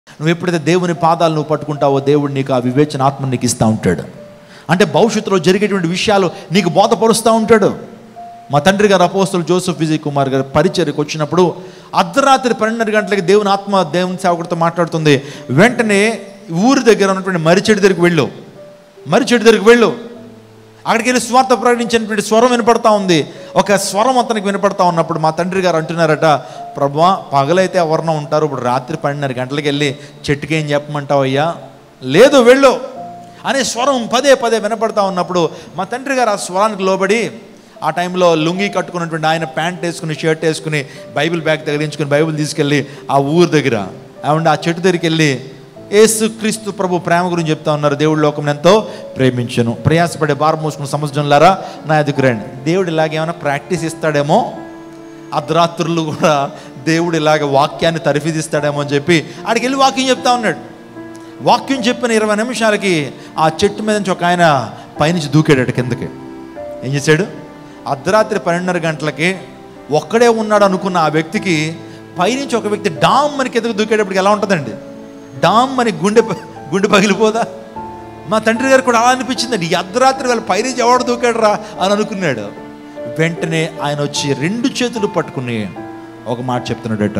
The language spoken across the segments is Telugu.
నువ్వు ఎప్పుడైతే దేవుని పాదాలు నువ్వు పట్టుకుంటావో దేవుడు నీకు ఆ వివేచన ఆత్మ నీకు ఇస్తూ ఉంటాడు అంటే భవిష్యత్తులో జరిగేటువంటి విషయాలు నీకు బోధపరుస్తూ ఉంటాడు మా తండ్రి గారు అపోస్తులు జోసెఫ్ విజయ్ కుమార్ గారు పరిచర్యకు వచ్చినప్పుడు అర్ధరాత్రి పన్నెండు గంటలకి దేవుని ఆత్మ దేవుని సేవకుడితో మాట్లాడుతుంది వెంటనే ఊరి దగ్గర ఉన్నటువంటి మరిచెడి దగ్గరికి వెళ్ళు మరిచెడి దగ్గరికి వెళ్ళు అక్కడికి వెళ్ళి స్వార్థ ప్రకటించినటువంటి స్వరం వినపడతా ఉంది ఒక స్వరం అతనికి వినపడతా ఉన్నప్పుడు మా తండ్రి గారు అంటున్నారట ప్రభా పగలైతే ఎవరినో ఉంటారు ఇప్పుడు రాత్రి పన్నెండున్నర గంటలకు వెళ్ళి చెట్టుకి ఏం చెప్పమంటావు అయ్యా లేదు వెళ్ళు అనే స్వరం పదే పదే వినపడతా ఉన్నప్పుడు మా తండ్రి గారు ఆ స్వరానికి లోబడి ఆ టైంలో లుంగి కట్టుకున్నటువంటి ఆయన ప్యాంట్ వేసుకుని షర్ట్ వేసుకుని బైబిల్ బ్యాగ్ తగిలించుకుని బైబిల్ తీసుకెళ్ళి ఆ ఊరు దగ్గర ఏమంటే ఆ చెట్టు దగ్గరికి వెళ్ళి యేసు క్రీస్తు ప్రభు ప్రేమ గురించి చెప్తా ఉన్నారు దేవుడి లోకం ఎంతో ప్రేమించను ప్రయాసపడే బార మూసుకున్న సముద్రంలారా నా ఎదుగు రండి దేవుడు ఇలాగేమైనా ప్రాక్టీస్ ఇస్తాడేమో అర్ధరాత్రులు కూడా దేవుడు ఇలాగ వాక్యాన్ని తరిఫిదిస్తాడేమో అని చెప్పి ఆడికి వెళ్ళి వాక్యం చెప్తా ఉన్నాడు వాక్యం చెప్పిన ఇరవై నిమిషాలకి ఆ చెట్టు మీద నుంచి ఒక ఆయన పైనుంచి దూకాడట కిందకి ఏం చేశాడు అర్ధరాత్రి పన్నెండున్నర గంటలకి ఒక్కడే ఉన్నాడు అనుకున్న ఆ వ్యక్తికి పైనుంచి ఒక వ్యక్తి డామ్ అని కిందకు దూకేటప్పటికి ఎలా ఉంటుందండి డామ్ అని గుండె ప- గుండె పగిలిపోదా మా తండ్రి గారు కూడా అలా అనిపించిందండి ఈ అర్ధరాత్రి వాళ్ళ పైనుంచి ఎవడు దూకాడురా అని అనుకున్నాడు వెంటనే ఆయన వచ్చి రెండు చేతులు పట్టుకుని ఒక మాట చెప్తున్నాడట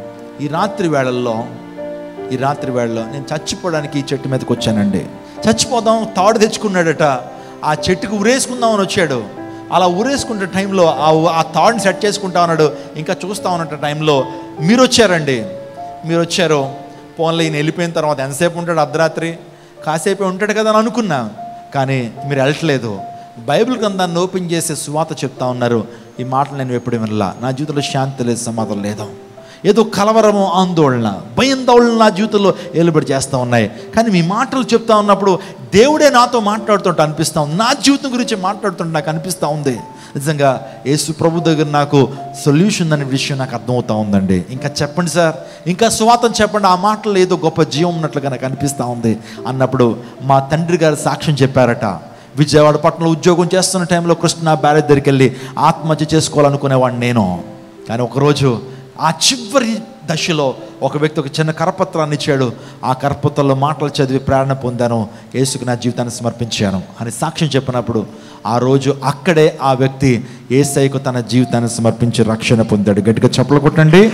ఈ రాత్రి వేళల్లో ఈ రాత్రి వేళలో నేను చచ్చిపోవడానికి ఈ చెట్టు మీదకి వచ్చానండి చచ్చిపోదాం తాడు తెచ్చుకున్నాడట ఆ చెట్టుకు ఉరేసుకుందామని వచ్చాడు అలా ఉరేసుకుంటే టైంలో ఆ ఆ తాడుని సెట్ చేసుకుంటా ఉన్నాడు ఇంకా చూస్తా ఉన్నట్టు టైంలో మీరు వచ్చారండి మీరు వచ్చారు పోన్లో ఈయన వెళ్ళిపోయిన తర్వాత ఎంతసేపు ఉంటాడు అర్ధరాత్రి కాసేపే ఉంటాడు కదా అని అనుకున్నా కానీ మీరు వెళ్ళట్లేదు బైబిల్ గ్రంథాన్ని ఓపెన్ చేసే సువాత చెప్తా ఉన్నారు ఈ మాటలు నేను ఎప్పుడు వినలా నా జీవితంలో శాంతి లేదు సమాధానం లేదు ఏదో కలవరము ఆందోళన భయందోళన నా జీవితంలో ఏలుబడి చేస్తూ ఉన్నాయి కానీ మీ మాటలు చెప్తా ఉన్నప్పుడు దేవుడే నాతో మాట్లాడుతుంటే అనిపిస్తా ఉంది నా జీవితం గురించి మాట్లాడుతుంటే నాకు అనిపిస్తూ ఉంది నిజంగా యేసు ప్రభు దగ్గర నాకు సొల్యూషన్ అనే విషయం నాకు అర్థమవుతా ఉందండి ఇంకా చెప్పండి సార్ ఇంకా స్వాతం చెప్పండి ఆ మాటలు ఏదో గొప్ప జీవం ఉన్నట్లుగా నాకు అనిపిస్తూ ఉంది అన్నప్పుడు మా తండ్రి గారు సాక్ష్యం చెప్పారట విజయవాడ పట్టణంలో ఉద్యోగం చేస్తున్న టైంలో కృష్ణ బ్యారేజ్ దగ్గరికి వెళ్ళి ఆత్మహత్య చేసుకోవాలనుకునేవాడిని నేను కానీ ఒకరోజు ఆ చివరి దశలో ఒక వ్యక్తి ఒక చిన్న కరపత్రాన్ని ఇచ్చాడు ఆ కరపత్రంలో మాటలు చదివి ప్రేరణ పొందాను యేసుకు నా జీవితాన్ని సమర్పించాను అని సాక్ష్యం చెప్పినప్పుడు ఆ రోజు అక్కడే ఆ వ్యక్తి ఏసైకు తన జీవితాన్ని సమర్పించి రక్షణ పొందాడు గట్టిగా చెప్పలు కొట్టండి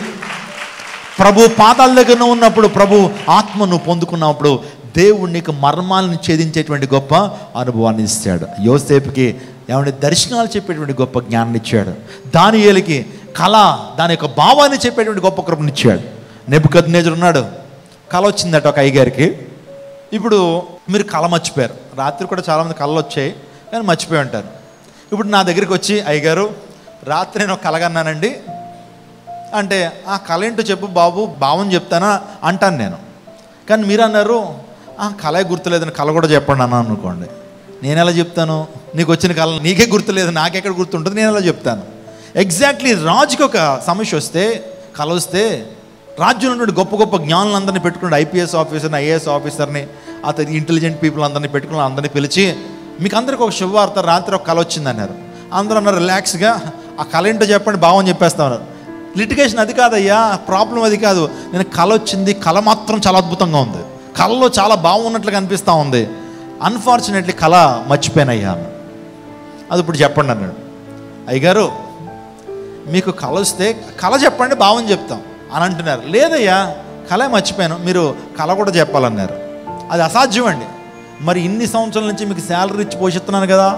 ప్రభు పాదాల దగ్గర ఉన్నప్పుడు ప్రభు ఆత్మను పొందుకున్నప్పుడు దేవుడు నీకు మర్మాలను ఛేదించేటువంటి గొప్ప అనుభవాన్ని ఇస్తాడు యోసేపుకి ఏమంటే దర్శనాలు చెప్పేటువంటి గొప్ప జ్ఞానాన్ని ఇచ్చాడు దానియేలుకి కళ దాని యొక్క భావాన్ని చెప్పేటువంటి గొప్ప కృపను ఇచ్చాడు నెబుకద్నేజర్ ఉన్నాడు కళ వచ్చిందట ఒక అయ్యగారికి ఇప్పుడు మీరు కళ మర్చిపోయారు రాత్రి కూడా చాలామంది కళలు వచ్చాయి కానీ మర్చిపోయి ఉంటారు ఇప్పుడు నా దగ్గరికి వచ్చి అయ్యగారు రాత్రి నేను ఒక కలగన్నానండి అంటే ఆ కళ ఏంటో చెప్పు బాబు భావం చెప్తానా అంటాను నేను కానీ మీరు అన్నారు ఆ కళ గుర్తులేదని కళ కూడా చెప్పండి అన్నాను అనుకోండి నేను ఎలా చెప్తాను నీకు వచ్చిన కళ నీకే గుర్తులేదు నాకెక్కడ గుర్తుంటుంది నేను ఎలా చెప్తాను ఎగ్జాక్ట్లీ రాజుకి ఒక సమస్య వస్తే కళ వస్తే రాజ్యం ఉన్నటువంటి గొప్ప గొప్ప జ్ఞానులందరినీ పెట్టుకుని ఐపీఎస్ ఆఫీసర్ని ఐఏఎస్ ఆఫీసర్ని అతని ఇంటెలిజెంట్ పీపుల్ అందరినీ పెట్టుకుని అందరినీ పిలిచి మీకు అందరికి ఒక శుభవార్త రాత్రి ఒక కళ వచ్చింది అన్నారు అందరూ అన్నారు రిలాక్స్గా ఆ కళ ఏంటో చెప్పండి భావం చెప్పేస్తా ఉన్నారు లిటిగేషన్ అది కాదయ్యా ప్రాబ్లం అది కాదు నేను కళ వచ్చింది కళ మాత్రం చాలా అద్భుతంగా ఉంది కళలో చాలా బాగున్నట్లుగా అనిపిస్తూ ఉంది అన్ఫార్చునేట్లీ కళ మర్చిపోయానయ్యా అన్నాడు. అది ఇప్పుడు చెప్పండి అన్నాడు అయ్యగారు మీకు కళ వస్తే కళ చెప్పండి భావం చెప్తాం అని అంటున్నారు లేదయ్యా కళ మర్చిపోయాను మీరు కళ కూడా చెప్పాలన్నారు అది అసాధ్యం అండి మరి ఇన్ని సంవత్సరాల నుంచి మీకు శాలరీ ఇచ్చి పోషిస్తున్నాను కదా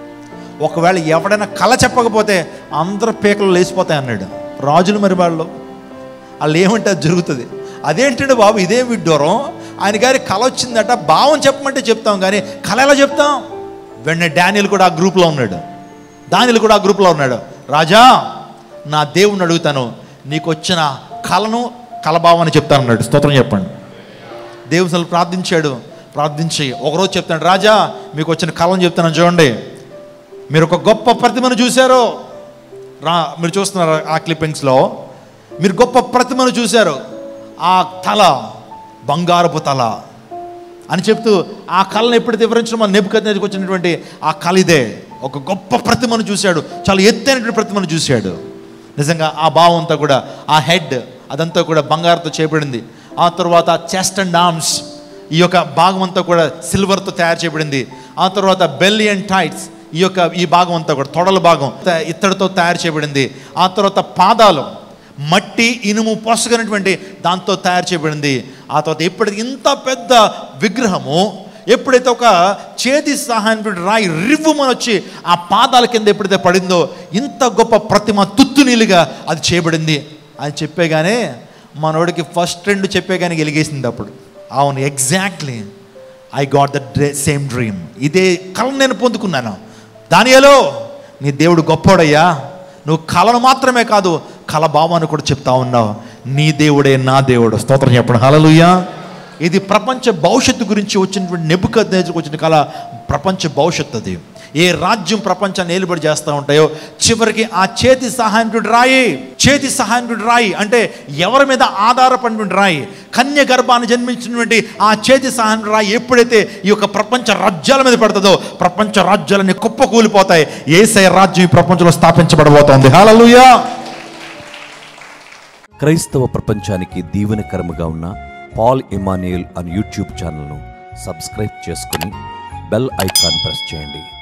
ఒకవేళ ఎవడైనా కళ చెప్పకపోతే అందరు పీకలు లేచిపోతాయి అన్నాడు రాజులు మరి వాళ్ళు వాళ్ళు ఏమంటే అది జరుగుతుంది అదేంటంటే బాబు ఇదే విడ్డూరం ఆయన గారి కళ వచ్చిందట భావం చెప్పమంటే చెప్తాం కానీ కళ ఎలా చెప్తాం వెంటనే డానియల్ కూడా ఆ గ్రూప్లో ఉన్నాడు దానిలు కూడా ఆ గ్రూప్లో ఉన్నాడు రాజా నా దేవుణ్ణి అడుగుతాను నీకు వచ్చిన కళను కలభావాన్ని చెప్తాను అన్నాడు స్తోత్రం చెప్పండి దేవుని అసలు ప్రార్థించాడు ప్రార్థించి ఒకరోజు చెప్తాడు రాజా మీకు వచ్చిన కళను చెప్తాను చూడండి మీరు ఒక గొప్ప ప్రతిమను చూశారు రా మీరు చూస్తున్నారు ఆ క్లిప్పింగ్స్లో మీరు గొప్ప ప్రతిమను చూశారు ఆ తల బంగారపు తల అని చెప్తూ ఆ కళను ఎప్పుడైతే వివరించడం మన నెప్పుకకి వచ్చినటువంటి ఆ కళ ఇదే ఒక గొప్ప ప్రతిమను చూశాడు చాలా ఎత్తైనటువంటి ప్రతిమను చూశాడు నిజంగా ఆ భావం అంతా కూడా ఆ హెడ్ అదంతా కూడా బంగారంతో చేయబడింది ఆ తర్వాత చెస్ట్ అండ్ ఆర్మ్స్ ఈ యొక్క భాగం అంతా కూడా సిల్వర్తో తయారు చేయబడింది ఆ తర్వాత బెల్లి అండ్ టైట్స్ ఈ యొక్క ఈ భాగం అంతా కూడా తొడల భాగం త- ఇత్తడితో తయారు చేయబడింది ఆ తర్వాత పాదాలు మట్టి ఇనుము పొసగనటువంటి దాంతో తయారు చేయబడింది ఆ తర్వాత ఎప్పుడైతే ఇంత పెద్ద విగ్రహము ఎప్పుడైతే ఒక చేతి సహాయం రాయి రివ్వుమని వచ్చి ఆ పాదాల కింద ఎప్పుడైతే పడిందో ఇంత గొప్ప ప్రతిమ తుత్తునీలుగా అది చేయబడింది అని చెప్పేగానే మనోడికి ఫస్ట్ రెండు చెప్పేగానే వెలిగేసింది అప్పుడు అవును exactly I got the same dream ఇదే కళ నేను పొందుకున్నాను దానియలో నీ దేవుడు గొప్పోడయ్యా నువ్వు కళను మాత్రమే కాదు కళ భావాన్ని కూడా చెప్తా ఉన్నావు నీ దేవుడే నా దేవుడు స్తోత్రం చెప్పడం హలలుయా ఇది ప్రపంచ భవిష్యత్తు గురించి వచ్చినటువంటి నెబ్బుక వచ్చిన కళ ప్రపంచ భవిష్యత్తు అది ఏ రాజ్యం ప్రపంచాన్ని ఏలుబడి చేస్తూ ఉంటాయో చివరికి ఆ చేతి సహాయకుడు రాయి చేతి సహాయకుడు రాయి అంటే ఎవరి మీద ఆధారపడినటువంటి రాయి కన్య గర్భాన్ని జన్మించినటువంటి ఆ చేతి సహాయకుడు రాయి ఎప్పుడైతే ఈ యొక్క ప్రపంచ రాజ్యాల మీద పడుతుందో ప్రపంచ రాజ్యాలన్నీ కుప్పకూలిపోతాయి ఏసై రాజ్యం ఈ ప్రపంచంలో స్థాపించబడబోతోంది హాలలుయా క్రైస్తవ ప్రపంచానికి దీవెనకరముగా ఉన్న పాల్ ఇమానియల్ అనే యూట్యూబ్ ఛానల్ను సబ్స్క్రైబ్ చేసుకుని బెల్ ఐకాన్ ప్రెస్ చేయండి